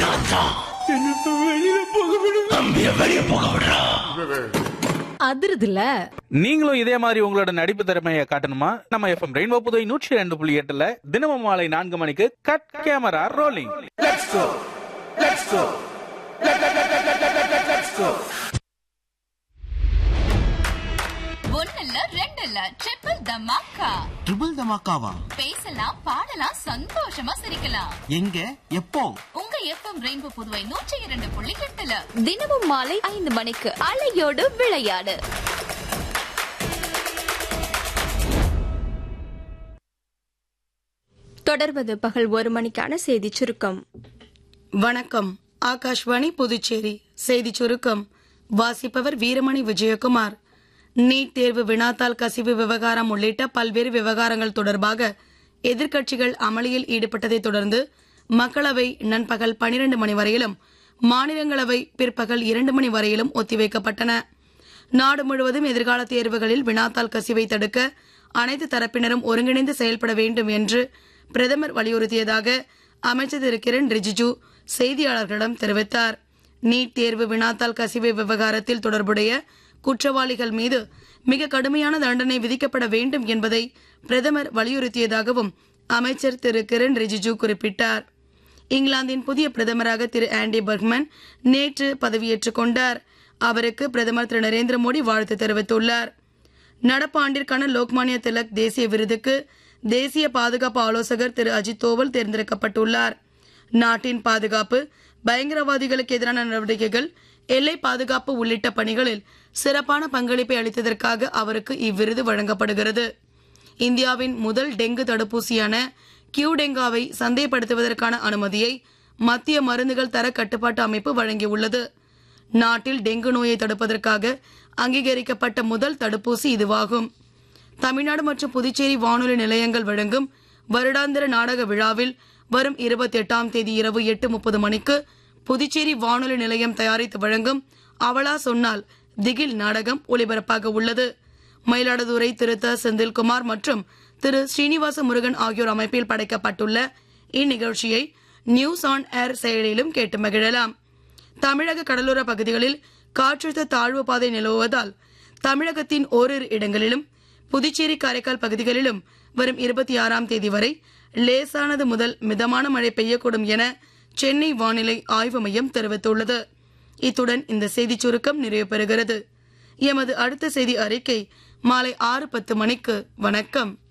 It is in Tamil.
நான் தான் தம்பிய வெளிய போக விடுறா அதிருதுல நீங்களும் இதே மாதிரி உங்களோட நடிப்பு திறமையை காட்டணுமா நம்ம எஃப்எம் ரெயின்போ புதுவை நூற்றி ரெண்டு புள்ளி எட்டுல தினமும் மாலை நான்கு மணிக்கு கட் கேமரா ரோலிங் ஒன்னல்ல ரெண்டல்ல ட்ரிபிள் தமாக்கா ட்ரிபிள் தமாக்காவா பேசலாம் பாடலாம் சந்தோஷமா சிரிக்கலாம் எங்க எப்போ உங்க எஃப்எம் ரெயின்போ புதுவை நூற்றி இரண்டு புள்ளி எட்டுல தினமும் மாலை ஐந்து மணிக்கு அலையோடு விளையாடு தொடர்வது பகல் ஒரு மணிக்கான செய்தி சுருக்கம் வணக்கம் ஆகாஷ்வாணி புதுச்சேரி செய்தி சுருக்கம் வாசிப்பவர் வீரமணி விஜயகுமார் நீட் தேர்வு வினாத்தாள் கசிவு விவகாரம் உள்ளிட்ட பல்வேறு விவகாரங்கள் தொடர்பாக எதிர்க்கட்சிகள் அமளியில் ஈடுபட்டதை தொடர்ந்து மக்களவை நண்பகல் பனிரெண்டு மணி வரையிலும் மாநிலங்களவை பிற்பகல் இரண்டு மணி வரையிலும் ஒத்திவைக்கப்பட்டன நாடு முழுவதும் எதிர்கால தேர்வுகளில் வினாத்தாள் கசிவை தடுக்க அனைத்து தரப்பினரும் ஒருங்கிணைந்து செயல்பட வேண்டும் என்று பிரதமர் வலியுறுத்தியதாக அமைச்சர் திரு கிரண் ரிஜிஜு செய்தியாளர்களிடம் தெரிவித்தார் நீட் தேர்வு வினாத்தாள் கசிவு விவகாரத்தில் தொடர்புடைய குற்றவாளிகள் மீது மிக கடுமையான தண்டனை விதிக்கப்பட வேண்டும் என்பதை பிரதமர் வலியுறுத்தியதாகவும் அமைச்சர் திரு கிரண் ரிஜிஜு குறிப்பிட்டார் இங்கிலாந்தின் புதிய பிரதமராக திரு ஆண்டி பர்க்மன் நேற்று பதவியேற்றுக் கொண்டார் அவருக்கு பிரதமர் திரு நரேந்திர மோடி வாழ்த்து தெரிவித்துள்ளார் நடப்பு ஆண்டிற்கான லோக்மானிய திலக் தேசிய விருதுக்கு தேசிய பாதுகாப்பு ஆலோசகர் திரு அஜித் தோவல் தேர்ந்தெடுக்கப்பட்டுள்ளார் நாட்டின் பாதுகாப்பு பயங்கரவாதிகளுக்கு எதிரான நடவடிக்கைகள் எல்லை பாதுகாப்பு உள்ளிட்ட பணிகளில் சிறப்பான பங்களிப்பை அளித்ததற்காக அவருக்கு இவ்விருது வழங்கப்படுகிறது இந்தியாவின் முதல் டெங்கு தடுப்பூசியான கியூ டெங்காவை சந்தைப்படுத்துவதற்கான அனுமதியை மத்திய மருந்துகள் தர கட்டுப்பாட்டு அமைப்பு வழங்கியுள்ளது நாட்டில் டெங்கு நோயை தடுப்பதற்காக அங்கீகரிக்கப்பட்ட முதல் தடுப்பூசி இதுவாகும் தமிழ்நாடு மற்றும் புதுச்சேரி வானொலி நிலையங்கள் வழங்கும் வருடாந்திர நாடக விழாவில் வரும் இருபத்தி எட்டாம் தேதி இரவு எட்டு முப்பது மணிக்கு புதுச்சேரி வானொலி நிலையம் தயாரித்து வழங்கும் அவளா சொன்னால் திகில் நாடகம் ஒளிபரப்பாக உள்ளது மயிலாடுதுறை திரு த செந்தில்குமார் மற்றும் திரு ஸ்ரீனிவாச முருகன் ஆகியோர் அமைப்பில் படைக்கப்பட்டுள்ள இந்நிகழ்ச்சியை நியூஸ் ஆன் ஏர் செயலிலும் கேட்டு மகிழலாம் தமிழக கடலோர பகுதிகளில் காற்றழுத்த தாழ்வு பாதை நிலவுவதால் தமிழகத்தின் ஓரிரு இடங்களிலும் புதுச்சேரி காரைக்கால் பகுதிகளிலும் வரும் இருபத்தி ஆறாம் தேதி வரை லேசானது முதல் மிதமான மழை பெய்யக்கூடும் என சென்னை வானிலை ஆய்வு மையம் தெரிவித்துள்ளது இத்துடன் இந்த செய்திச் சுருக்கம் நிறைவு பெறுகிறது எமது அடுத்த செய்தி அறிக்கை மாலை ஆறு பத்து மணிக்கு வணக்கம்